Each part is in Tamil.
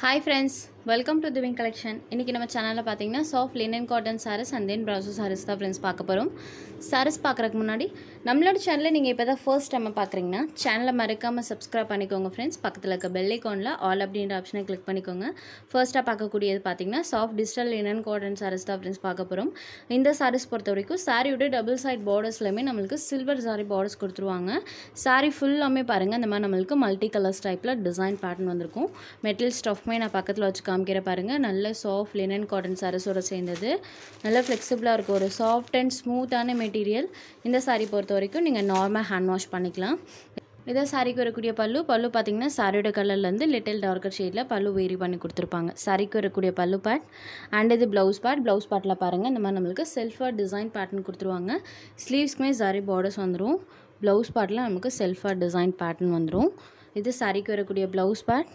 hi friends welcome to the weaving collection இன்றைக்கி நம்ம சேனலில் பார்த்தீங்கன்னா soft linen cotton saris and then brasso saris தான் ஃப்ரெண்ட்ஸ் பார்க்க போகிறோம் சாரீஸ் பார்க்குறதுக்கு முன்னாடி நம்மளோட சேனலில் நீங்கள் இப்போ தான் ஃபர்ஸ்ட் டைம் பார்க்குறீங்கன்னா சேனலை மறக்காமல் சப்ஸ்கிரைப் பண்ணிக்கோங்க ஃப்ரெண்ட்ஸ் பக்கத்தில் இருக்க பெல் ஐக்கானில் ஆல் அப்படின்ற ஆப்ஷனை கிளிக் பண்ணிக்கோங்க ஃபர்ஸ்ட்டாக பார்க்கக்கூடியது பார்த்தீங்கன்னா soft digital linen cotton saris தான் ஃப்ரெண்ட்ஸ் பார்க்க போகிறோம் இந்த சாரீஸ் பொறுத்த வரைக்கும் சாரியோட டபுள் சைட் பார்டர்ஸ்லையுமே நம்மளுக்கு சில்வர் சாரி பார்டர்ஸ் கொடுத்துருவாங்க சாரி ஃபுல்லாமே பாருங்கள் இந்த மாதிரி நம்மளுக்கு மல்டி கலர்ஸ் டைப்பில் டிசைன் பேட்டர்ன் வந்திருக்கும் மெட்டல் ஸ்டஃப்மே நான் பக்கத்தில் வச்சு காமிக்கிற பாருங்கள் நல்ல சாஃப்ட் லினன் காட்டன் சாரீஸோட சேர்ந்தது நல்ல ஃப்ளெக்சிபிளாக இருக்கும் ஒரு சாஃப்ட் அண்ட் ஸ்மூத்தான மெட்டீரியல் இந்த சாரீ பொறுத்த வரைக்கும் நீங்கள் நார்மல் ஹேண்ட் வாஷ் பண்ணிக்கலாம் இதை சாரிக்கு வரக்கூடிய பல்லு பல்லு பார்த்தீங்கன்னா சாரியோட கலர்லேருந்து லிட்டில் டார்க்கர் ஷேடில் பல்லு வேரி பண்ணி கொடுத்துருப்பாங்க சாரிக்கு வரக்கூடிய பல்லு பேட் அண்ட் இது ப்ளவுஸ் பேட் ப்ளவுஸ் பேட்டில் பாருங்கள் இந்த மாதிரி நம்மளுக்கு செல்ஃபாக டிசைன் பேட்டர்ன் கொடுத்துருவாங்க ஸ்லீவ்ஸ்க்குமே சாரி பார்டர்ஸ் வந்துடும் ப்ளவுஸ் பேட்டில் நமக்கு செல்ஃபாக டிசைன் பேட்டர்ன் வந்துடும் இது சாரிக்கு வரக்கூடிய ப்ளவுஸ் பேட்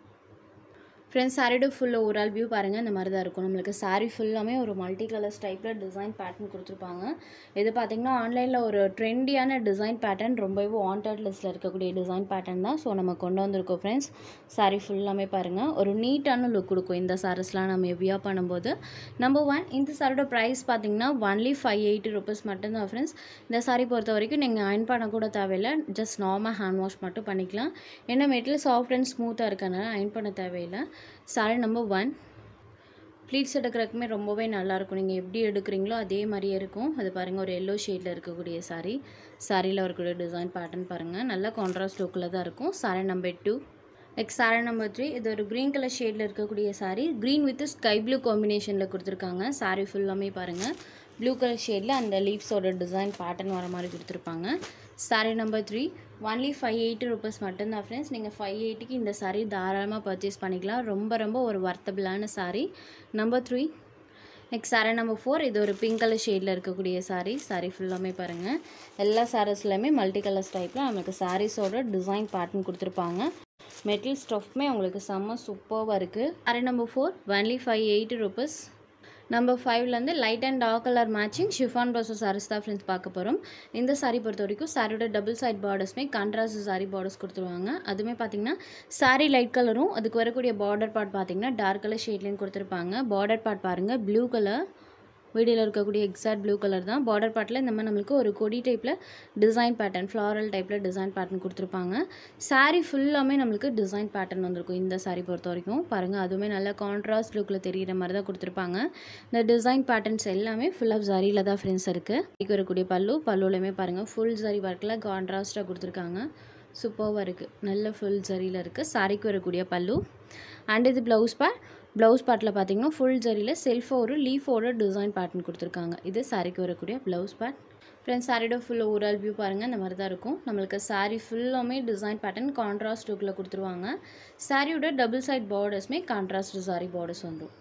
ஃப்ரெண்ட்ஸ் சாரியோட ஃபுல் ஓவரால் வியூ பாருங்கள் இந்த மாதிரி தான் இருக்கும் நம்மளுக்கு சாரீ ஃபுல்லாமே ஒரு மல்டி கலர்ஸ் டைப்பில் டிசைன் பேட்டர்ன் கொடுத்துருப்பாங்க இது பார்த்திங்கன்னா ஆன்லைனில் ஒரு ட்ரெண்டியான டிசைன் பேட்டர்ன் ரொம்பவே வாண்டட் லிஸ்ட்டில் இருக்கக்கூடிய டிசைன் பேட்டர்ன் தான் ஸோ நம்ம கொண்டு வந்திருக்கோம் ஃப்ரெண்ட்ஸ் சாரீ ஃபுல்லாமே பாருங்கள் ஒரு நீட்டான லுக் கொடுக்கும் இந்த சாரீஸ்லாம் நம்ம வியர் பண்ணும்போது நம்பர் ஒன் இந்த சாரியோட ப்ரைஸ் பார்த்திங்கன்னா ஒன்லி ஃபைவ் எயிட்டி ருபீஸ் மட்டும்தான் ஃப்ரெண்ட்ஸ் இந்த சாரீ பொறுத்த வரைக்கும் நீங்கள் அயன் பண்ண கூட தேவையில்லை ஜஸ்ட் நார்மல் ஹேண்ட் வாஷ் மட்டும் பண்ணிக்கலாம் ஏன்னா மெட்டீரியல் சாஃப்ட் அண்ட் ஸ்மூத்தாக இருக்கனால அயன் பண்ண தேவையில்லை சாரி நம்பர் ஒன் ப்ளீட்ஸ் எடுக்கிறதுக்குமே ரொம்பவே நல்லாயிருக்கும் நீங்கள் எப்படி எடுக்கிறீங்களோ அதே மாதிரியே இருக்கும் அது பாருங்கள் ஒரு எல்லோ ஷேடில் இருக்கக்கூடிய சாரீ சாரியில் வரக்கூடிய டிசைன் பேட்டர்ன் பாருங்கள் நல்ல கான்ட்ராஸ்ட் லுக்கில் தான் இருக்கும் sari number two next sari number three இது ஒரு க்ரீன் கலர் ஷேடில் இருக்கக்கூடிய sari green with sky blue காம்பினேஷனில் கொடுத்துருக்காங்க சாரீ ஃபுல்லாமே பாருங்கள் ப்ளூ கலர் ஷேடில் அந்த லீவ்ஸோட டிசைன் பேட்டர்ன் வர மாதிரி கொடுத்துருப்பாங்க sari number three only five eighty rupees மட்டும்தான் ஃப்ரெண்ட்ஸ் நீங்கள் ஃபைவ் எயிட்டிக்கு இந்த சாரீ தாராளமாக பர்ச்சேஸ் பண்ணிக்கலாம் ரொம்ப ரொம்ப ஒரு வர்த்தபிளான sari number three next sari number four இது ஒரு பிங்க் கலர் ஷேடில் இருக்கக்கூடிய சாரீ சாரீ ஃபுல்லாமே பாருங்கள் எல்லா சாரீஸ்லையுமே மல்டி கலர்ஸ் டைப்பில் நமக்கு சாரீஸோட டிசைன் பேட்டர்ன் கொடுத்துருப்பாங்க மெட்டல் ஸ்டஃப்மே உங்களுக்கு செம்ம சூப்பராக இருக்குது sari number four only five eighty rupees number ஃபைவ்லேருந்து light and dark colour matching chiffon blouse saris தான் ஃப்ரெண்ட்ஸ் பார்க்க போகிறோம் இந்த சாரீ பொறுத்த வரைக்கும் சாரியோட டபுள் சைட் பார்டர்ஸ்மே கான்ட்ராஸ்ட் சாரீ பார்டர்ஸ் கொடுத்துருவாங்க அதுவுமே பார்த்தீங்கன்னா சாரீ லைட் கலரும் அதுக்கு வரக்கூடிய பார்டர் பார்ட் பார்த்தீங்கன்னா டார்க் கலர் ஷேட்லேயும் கொடுத்துருப்பாங்க பார்டர் பார்ட் பாருங்கள் ப்ளூ கலர் வீடியோவில் இருக்கக்கூடிய எக்ஸாக்ட் ப்ளூ கலர் தான் பார்டர் பார்ட்டில் இந்த மாதிரி நம்மளுக்கு ஒரு கொடி டைப்பில் டிசைன் பேட்டர்ன் ஃப்ளாரல் டைப்பில் டிசைன் பேட்டர்ன் கொடுத்துருப்பாங்க சாரீ ஃபுல்லாமே நம்மளுக்கு டிசைன் பேட்டர்ன் வந்திருக்கும் இந்த சாரீ பொறுத்த வரைக்கும் பாருங்கள் அதுவுமே நல்ல கான்ட்ராஸ்ட் லுக்கில் தெரிகிற மாதிரி தான் கொடுத்துருப்பாங்க இந்த டிசைன் பேட்டர்ன்ஸ் எல்லாமே ஃபுல் ஆஃப் ஜரியில் தான் ஃப்ரெண்ட்ஸ் இருக்குது இதுக்கு வரக்கூடிய பல்லு பல்லுலையுமே பாருங்கள் ஃபுல் ஜரி ஒர்க்கில் கான்ட்ராஸ்ட்டாக கொடுத்துருக்காங்க சூப்பராக இருக்குது நல்ல ஃபுல் ஜரியில் இருக்குது சாரிக்கு வரக்கூடிய பல்லு அண்ட் இது ப்ளவுஸ் பேட் ப்ளவுஸ் பார்ட்டில் பார்த்தீங்கன்னா ஃபுல் ஜரியில் செல்ஃபாக ஒரு லீஃபோட டிசைன் பேட்டர்ன் கொடுத்துருக்காங்க இது சாரிக்கு வரக்கூடிய ப்ளவுஸ் பேட் ஃப்ரெண்ட்ஸ் சாரியோட ஃபுல் ஓவரால் வியூ பாருங்கள் இந்த மாதிரி தான் இருக்கும் நம்மளுக்கு சாரீ ஃபுல்லாமே டிசைன் பேட்டர்ன் கான்ட்ராஸ்ட் லுக்கில் கொடுத்துருவாங்க சாரியோட டபுள் சைட் பார்டர்ஸ்மே கான்ட்ராஸ்ட் சாரி பார்டர்ஸ் வந்துடும்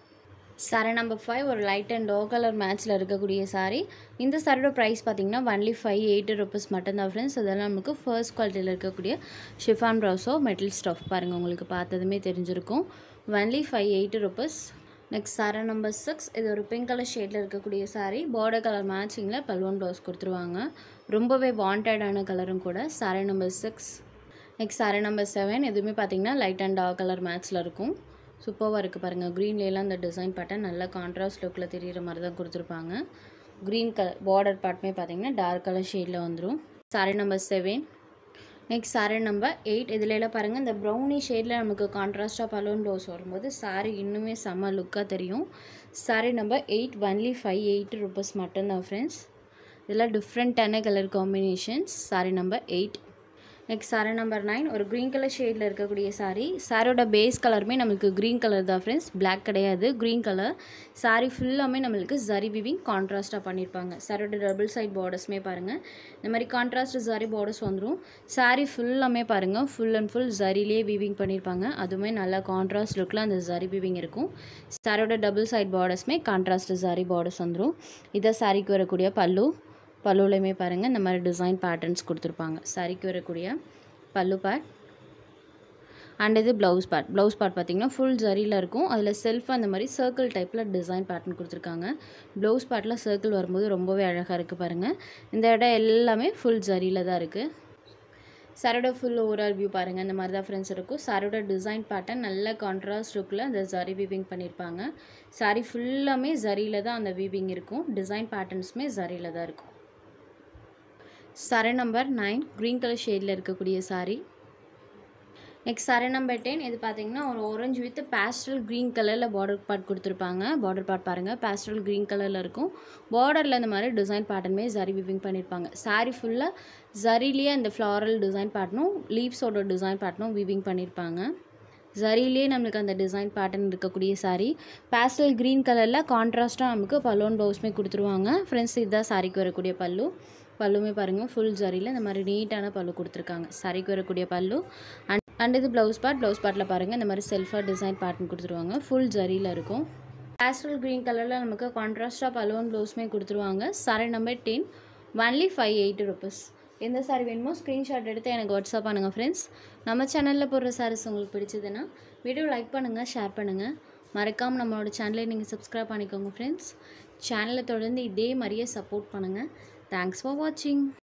சாரி நம்பர் ஃபைவ் ஒரு லைட் அண்ட் டோ கலர் மேட்ச்சில் இருக்கக்கூடிய சாரீ இந்த சாரியோட ப்ரைஸ் பார்த்தீங்கன்னா ஒன்லி ஃபைவ் எயிட்டி ருபீஸ் மட்டும்தான் ஃப்ரெண்ட்ஸ் அதெல்லாம் நமக்கு ஃபர்ஸ்ட் குவாலிட்டியில் இருக்கக்கூடிய ஷிஃபான் ப்ரௌஸோ மெட்டல் ஸ்டஃப் பாருங்கள் உங்களுக்கு பார்த்ததுமே தெரிஞ்சிருக்கும் only five eighty rupees next sari number six இது ஒரு பிங்க் கலர் ஷேடில் இருக்கக்கூடிய சாரீ பார்டர் கலர் மேட்சிங்கில் பல்வன் ப்ளவுஸ் கொடுத்துருவாங்க ரொம்பவே வாண்டடான கலரும் கூட sari number six next sari number seven எதுவுமே பார்த்தீங்கன்னா லைட் அண்ட் டார்க் கலர் மேட்ச்சில் இருக்கும் சூப்பராக இருக்குது பாருங்கள் க்ரீன்லேலாம் அந்த டிசைன் பேட்டர்ன் நல்ல கான்ட்ராஸ்ட் லுக்கில் தெரிகிற மாதிரி தான் கொடுத்துருப்பாங்க க்ரீன் கலர் பார்டர் பார்ட்டுமே பார்த்தீங்கன்னா டார்க் கலர் ஷேடில் வந்துடும் sari number seven next sari number eight இதில் எல்லாம் பாருங்கள் இந்த ப்ரௌனி ஷேடில் நமக்கு கான்ட்ராஸ்ட்டாக பலூன் ப்ளவுஸ் வரும்போது சாரீ இன்னுமே செம்ம லுக்காக தெரியும் sari number eight only five eight rupees மட்டும்தான் ஃப்ரெண்ட்ஸ் இதெல்லாம் டிஃப்ரெண்ட்டான colour combinations sari number eight next sari number nine ஒரு க்ரீன் கலர் ஷேடில் இருக்கக்கூடிய சாரீ சாரோட பேஸ் கலருமே நம்மளுக்கு க்ரீன் கலர் தான் ஃப்ரெண்ட்ஸ் பிளாக் கிடையாது க்ரீன் கலர் சாரீ ஃபுல்லாமே நம்மளுக்கு ஜரி விவிங் கான்ட்ராஸ்ட்டாக பண்ணியிருப்பாங்க சாரோட டபுள் சைட் பார்டர்ஸ்மே பாருங்கள் இந்த மாதிரி கான்ட்ராஸ்ட் ஜரி பார்டர்ஸ் வந்துடும் சாரீ ஃபுல்லாமே பாருங்கள் ஃபுல் அண்ட் ஃபுல் ஜரிலே வீவிங் பண்ணியிருப்பாங்க அதுவுமே நல்லா கான்ட்ராஸ்ட் லுக்கில் அந்த ஜரி வீவிங் இருக்கும் சாரோட டபுள் சைட் பார்டர்ஸ்மே கான்ட்ராஸ்ட் ஜரி பார்டர்ஸ் வந்துடும் இதை சாரிக்கு வரக்கூடிய பல்லு பல்லுலையுமே பாருங்கள் இந்த மாதிரி டிசைன் பேட்டர்ன்ஸ் கொடுத்துருப்பாங்க சாரிக்கு வரக்கூடிய பல்லு பேட் அண்ட் இது ப்ளவுஸ் பார்ட் ப்ளவுஸ் பார்ட் பார்த்திங்கன்னா ஃபுல் ஜரியில் இருக்கும் அதில் செல்ஃப் அந்த மாதிரி சர்க்கிள் டைப்பில் டிசைன் பேட்டர்ன் கொடுத்துருக்காங்க ப்ளவுஸ் பார்ட்டில் சர்க்கிள் வரும்போது ரொம்பவே அழகாக இருக்குது பாருங்கள் இந்த இடம் எல்லாமே ஃபுல் ஜரியில் தான் இருக்குது சாரோட ஃபுல் ஓவரால் வியூ பாருங்கள் இந்த மாதிரி தான் ஃப்ரெண்ட்ஸ் இருக்கும் சாரோட டிசைன் பேட்டர்ன் நல்ல கான்ட்ராஸ்ட் லுக்கில் அந்த ஜரி வீவிங் பண்ணியிருப்பாங்க சாரி ஃபுல்லாமே ஜரியில் தான் அந்த வீவிங் இருக்கும் டிசைன் பேட்டர்ன்ஸுமே ஜரியில் தான் இருக்கும் sari number nine green colour ஷேடில் இருக்கக்கூடிய sari next sari number ten இது பார்த்தீங்கன்னா ஒரு orange வித் பேஸ்டல் க்ரீன் கலரில் பார்டர் பார்ட் கொடுத்துருப்பாங்க பார்டர் பார்ட் பாருங்கள் பேஸ்டல் க்ரீன் கலரில் இருக்கும் பார்டரில் இந்த மாதிரி டிசைன் பேட்டர்னுமே ஜரி விவிங் பண்ணியிருப்பாங்க சாரி ஃபுல்லாக ஜரிலேயே அந்த ஃப்ளாரல் டிசைன் பேட்டர்னும் லீவ்ஸோட டிசைன் பேட்டர்னும் வீவிங் பண்ணியிருப்பாங்க ஜரிலேயே நம்மளுக்கு அந்த டிசைன் பேட்டர்ன் இருக்கக்கூடிய சாரி பேஸ்டல் க்ரீன் கலரில் கான்ட்ராஸ்ட்டாக நமக்கு பல்லுவன் ப்ளவுஸுமே கொடுத்துருவாங்க ஃப்ரெண்ட்ஸ் இதுதான் சாரிக்கு வரக்கூடிய பல்லு பல்லுமே பாருங்கள் ஃபுல் ஜரியில் இந்த மாதிரி நீட்டான பல்லு கொடுத்துருக்காங்க சாரிக்கு வரக்கூடிய பல்லு அண்ட் அண்ட் இது ப்ளவுஸ் பார்ட் ப்ளவுஸ் பார்ட்டில் பாருங்கள் இந்த மாதிரி செல்ஃபாக டிசைன் பேட்டர்ன் கொடுத்துருவாங்க ஃபுல் ஜரியில் இருக்கும் பேஸ்டல் க்ரீன் கலரில் நமக்கு கான்ட்ராஸ்ட்டாக பல்லுவன் ப்ளவுஸுமே கொடுத்துருவாங்க sari number ten only five eighty rupees எந்த சாரி வேணுமோ ஸ்க்ரீன்ஷாட் எடுத்து எனக்கு வாட்ஸ்அப் பண்ணுங்கள் ஃப்ரெண்ட்ஸ் நம்ம சேனலில் போடுற சாரீஸ் உங்களுக்கு பிடிச்சதுன்னா வீடியோ லைக் பண்ணுங்கள் ஷேர் பண்ணுங்கள் மறக்காமல் நம்மளோட சேனலை நீங்கள் சப்ஸ்கிரைப் பண்ணிக்கோங்க ஃப்ரெண்ட்ஸ் சேனலை தொடர்ந்து இதே மாதிரியே சப்போர்ட் பண்ணுங்கள் தேங்க்ஸ் ஃபார் வாட்சிங்